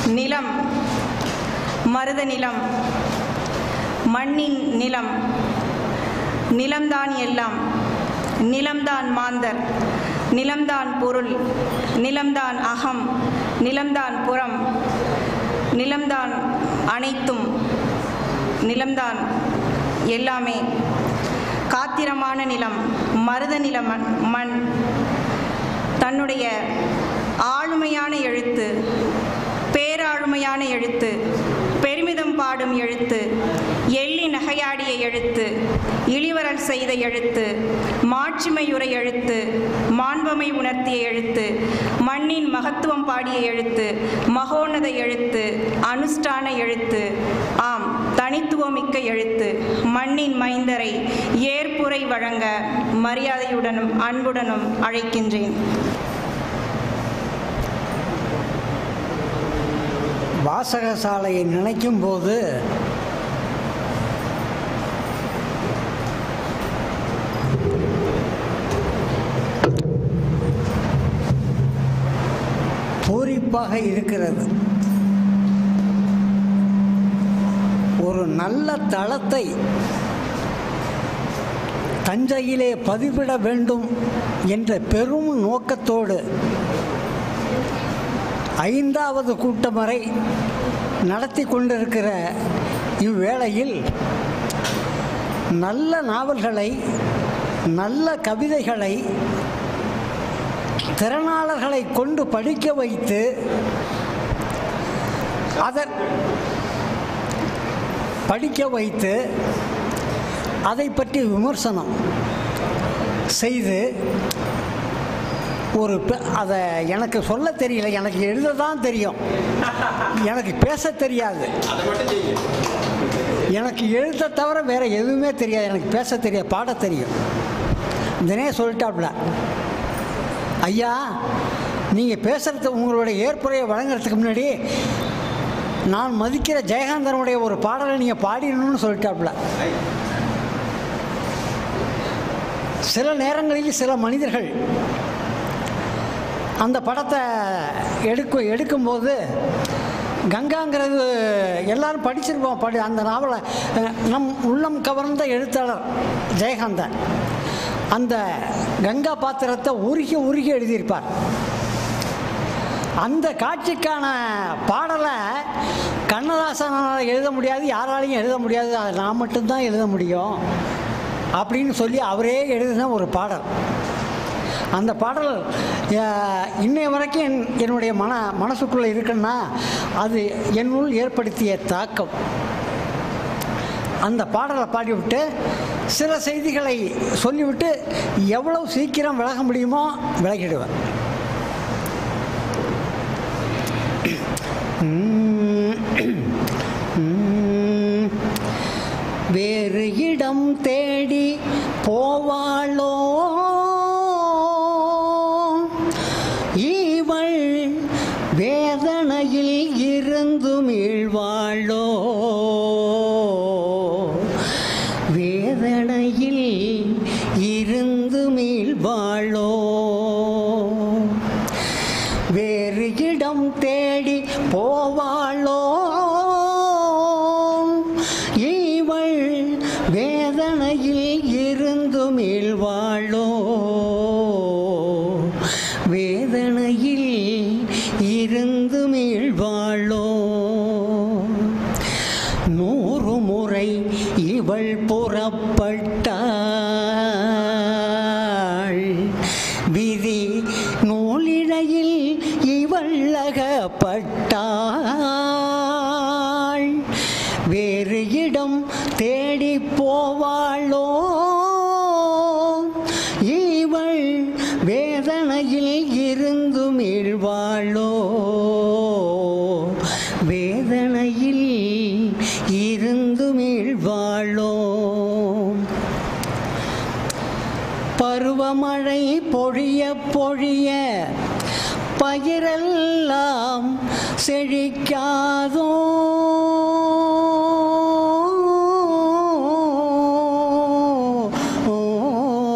நிலம் மருத நிலம் மண்ணின் நிலம் நிலம்தான் எல்லாம் நிலம்தான் மாந்தர் நிலம்தான் பொருள் நிலம்தான் அகம் நிலம்தான் புறம் நிலம்தான் அனைத்தும் நிலம்தான் எல்லாமே காத்திரமான நிலம் மருத நில மண் மண் தன்னுடைய ஆளுமையான எழுத்து பேராளுமையான எழுத்து பெருமிதம் பாடும் எழுத்து எள்ளி நகையாடிய எழுத்து இளிவரல் செய்த எழுத்து மாட்சிமையுரை எழுத்து மாண்பமை உணர்த்திய எழுத்து மண்ணின் மகத்துவம் பாடிய எழுத்து மகோன்னத எழுத்து அனுஷ்டான எழுத்து ஆம் தனித்துவமிக்க எழுத்து மண்ணின் மைந்தரை ஏற்புரை வழங்க மரியாதையுடனும் அன்புடனும் அழைக்கின்றேன் வாசகசாலையை நினைக்கும் போது பூரிப்பாக இருக்கிறது ஒரு நல்ல தளத்தை தஞ்சையிலே பதிவிட வேண்டும் என்ற பெரும் நோக்கத்தோடு ஐந்தாவது கூட்டம் வரை நடத்தி கொண்டிருக்கிற இவ்வேளையில் நல்ல நாவல்களை நல்ல கவிதைகளை திறனாளர்களை கொண்டு படிக்க வைத்து அதன் படிக்க வைத்து அதை பற்றி விமர்சனம் செய்து ஒரு பெ- அதை எனக்கு சொல்ல தெரியல எனக்கு எழுத தான் தெரியும் எனக்கு பேச தெரியாது எனக்கு எழுத தவிர வேற எதுவுமே தெரியாது எனக்கு பேச தெரியாது பாட தெரியும் தினே சொல்லிட்டாப்புல ஐயா நீங்கள் பேசுறது உங்களுடைய ஏற்புரையை வழங்குறதுக்கு முன்னாடி நான் மதிக்கிற ஜெயகாந்தனுடைய ஒரு பாடலை நீங்கள் பாடிடணும்னு சொல்லிட்டாப்புல சில நேரங்களில் சில மனிதர்கள் அந்த படத்தை எடுக்க எடுக்கும்போது கங்காங்கிறது எல்லாரும் படிச்சிருப்போம் படி அந்த நாவலை அஹ், நம் உள்ளம் கவர்ந்த எழுத்தாளர் ஜெயகாந்தன் அந்த கங்கா பாத்திரத்தை உருகி உருகி எழுதியிருப்பார் அந்த காட்சிக்கான பாடலை கண்ணதாசனால் எழுத முடியாது யாராலையும் எழுத முடியாது அதை நான் மட்டும்தான் எழுத முடியும் அப்படின்னு சொல்லி அவரே எழுதின ஒரு பாடல் அந்த பாடல் அஹ், இன்னைய வரைக்கும் என் என்னுடைய மன மனசுக்குள்ளே இருக்குன்னா அது என்னுள் ஏற்படுத்திய தாக்கம் அந்த பாடலை பாடிவிட்டு சில செய்திகளை சொல்லிவிட்டு எவ்வளவு சீக்கிரம் விலக முடியுமோ விலகிடுவேன் உம், உம், வேறு இடம் தேடி போவாளோ இவள் வேதனையில் இருந்து மீழ்வாளோ வேதனையில் இருந்து மீழ்வாளோ வேறு இடம் தேடி போவாளோ இவள் வேதனையில் இருந்து மீழ்வாளோ வேதனையில் இருந்து மீழ்வாளோ நூறு முறை இவள் புறப்பட்டாள் விதி நூலிழையில் இவள் அகப்பட்டாள் வேறு இடம் தேடி போவாளோ இவள் வேதனையில் இருந்து மீழ்வாளோ வேதனையில் இருந்து மீழ்வாளோ பருவமழை பொழிய பொழிய பயிரெல்லாம் செழிக்காதோ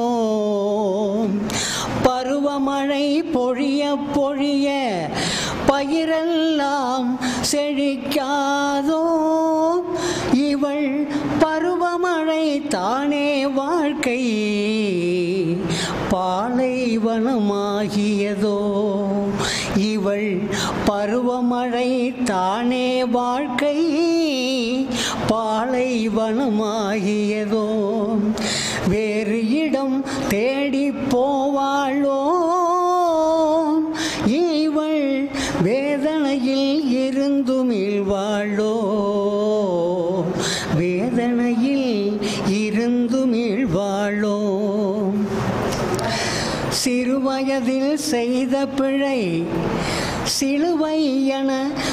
பருவமழை பொழிய பொழிய பயிரெல்லாம் செழிக்காதோ இவள் பருவமழை தானே வாழ்க்கை பாலைவனமாகியதோ இவள் பருவமழை தானே வாழ்க்கை பாலைவனமாகியதோ வேறு இடம் தேடி போவாளோ இவள் வேதனையில் இருந்து மீள்வாளோ வேதனையில் இருந்து மீள்வாளோ சிறுவயதில் செய்த பிழை சிலுவை என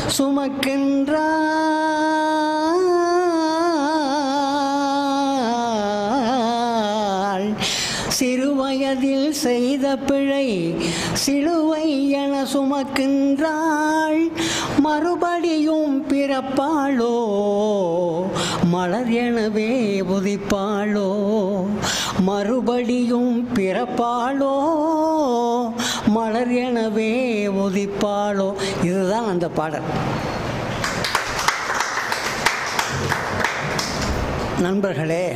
சுமக்கின்றாள் சிறுவயதில் செய்த பிழை சிலுவை என சுமக்கின்றாள் மறுபடியும் பிறப்பாளோ மலர் எனவே உதிப்பாளோ மறுபடியும் பிறப்பாளோ மலர் எனவே உதிப்பாளோ இதுதான் அந்த பாடல் நண்பர்களே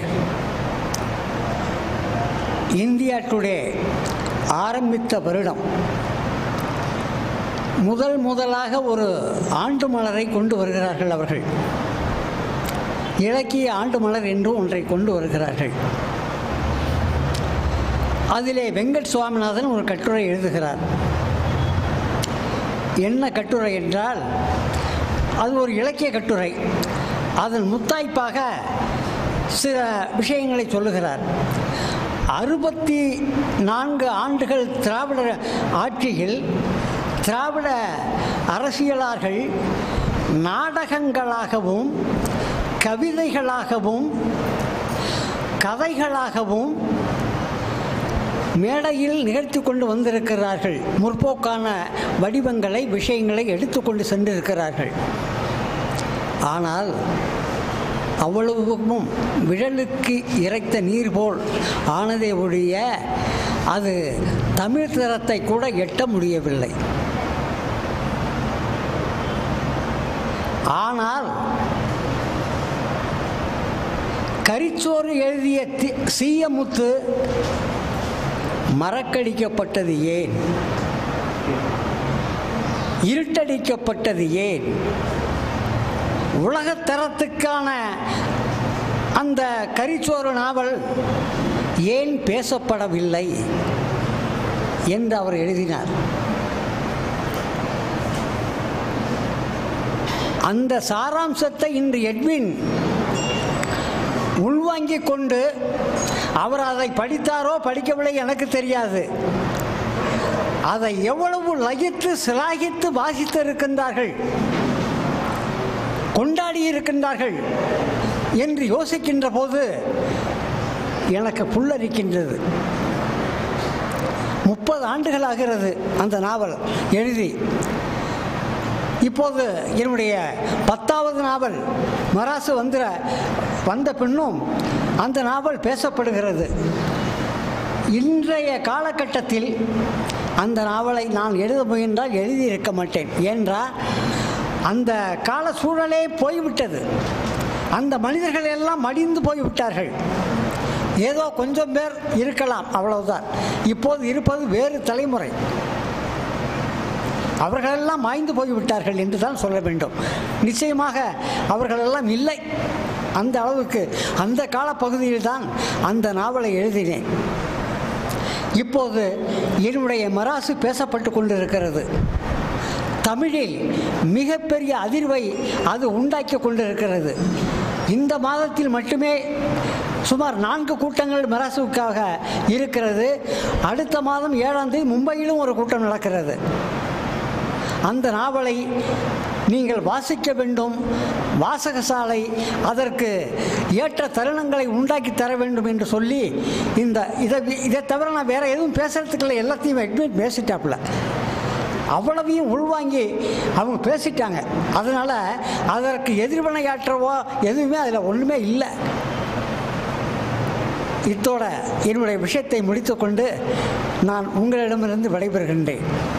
இந்தியா டுடே ஆரம்பித்த வருடம் முதல் முதலாக ஒரு ஆண்டு மலரை கொண்டு வருகிறார்கள் அவர்கள் இலக்கிய ஆண்டு மலர் என்று ஒன்றை கொண்டு வருகிறார்கள் அதிலே வெங்கட் சுவாமிநாதன் ஒரு கட்டுரை எழுதுகிறார் என்ன கட்டுரை என்றால் அது ஒரு இலக்கிய கட்டுரை அதன் முத்தாய்ப்பாக சில விஷயங்களை சொல்லுகிறார் அறுபத்தி நான்கு ஆண்டுகள் திராவிட ஆட்சியில் திராவிட அரசியலார்கள் நாடகங்களாகவும் கவிதைகளாகவும் கதைகளாகவும் மேடையில் நிகழ்த்தி கொண்டு வந்திருக்கிறார்கள் முற்போக்கான வடிவங்களை விஷயங்களை எடுத்துக்கொண்டு சென்றிருக்கிறார்கள் ஆனால் அவ்வளவுக்கும் விழலுக்கு இறைத்த நீர் போல் ஆனதே ஒழிய அது தமிழ் தரத்தை கூட எட்ட முடியவில்லை ஆனால் கரிச்சோறு எழுதிய தி- சீயமுத்து மறக்கடிக்கப்பட்டது ஏன் இருட்டடிக்கப்பட்டது ஏன் உலகத்தரத்துக்கான அந்த கரிச்சோறு நாவல் ஏன் பேசப்படவில்லை என்று அவர் எழுதினார் அந்த சாராம்சத்தை இன்று எட்வின் உள்வாங்கிக் கொண்டு அவர் அதை படித்தாரோ படிக்கவில்லை எனக்கு தெரியாது அதை எவ்வளவு லகித்து சிலாகித்து வாசித்து இருக்கின்றார்கள் கொண்டாடி இருக்கின்றார்கள் என்று யோசிக்கின்ற போது எனக்கு புல்லரிக்கின்றது முப்பது ஆண்டுகள் ஆகிறது அந்த நாவல் எழுதி இப்போது என்னுடைய பத்தாவது நாவல் மராசு வந்துற வந்த பின்னும் அந்த நாவல் பேசப்படுகிறது இன்றைய காலகட்டத்தில் அந்த நாவலை நான் எழுத முயன்றால் எழுதியிருக்க மாட்டேன் ஏனென்றால் அந்த கால சூழலே போய்விட்டது அந்த மனிதர்கள் எல்லாம் மடிந்து போய்விட்டார்கள் ஏதோ கொஞ்சம் பேர் இருக்கலாம் அவ்வளவுதான் இப்போது இருப்பது வேறு தலைமுறை அவர்களெல்லாம் மாய்ந்து போய்விட்டார்கள் என்று தான் சொல்ல வேண்டும் நிச்சயமாக அவர்களெல்லாம் இல்லை அந்த அளவுக்கு அந்த காலப்பகுதியில் தான் அந்த நாவலை எழுதினேன் இப்போது என்னுடைய மராசு பேசப்பட்டு கொண்டிருக்கிறது தமிழில் மிகப்பெரிய அதிர்வை அது உண்டாக்கி கொண்டிருக்கிறது இந்த மாதத்தில் மட்டுமே சுமார் நான்கு கூட்டங்கள் மராசுவுக்காக இருக்கிறது அடுத்த மாதம் ஏழாம் தேதி மும்பையிலும் ஒரு கூட்டம் நடக்கிறது அந்த நாவலை நீங்கள் வாசிக்க வேண்டும் வாசகசாலை அதற்கு ஏற்ற தருணங்களை உண்டாக்கி தர வேண்டும் என்று சொல்லி இந்த இதை இதை தவிர நான் வேற எதுவும் பேசுறதுக்கு இல்லை எல்லாத்தையும் அட்மிட் பேசிட்டாப்புல அவ்வளவையும் உள்வாங்கி அவங்க பேசிட்டாங்க அதனால் அதற்கு எதிர்வினையாற்றவோ எதுவுமே அதில் ஒன்றுமே இல்லை இத்தோட என்னுடைய விஷயத்தை முடித்துக்கொண்டு நான் உங்களிடமிருந்து விடைபெறுகின்றேன்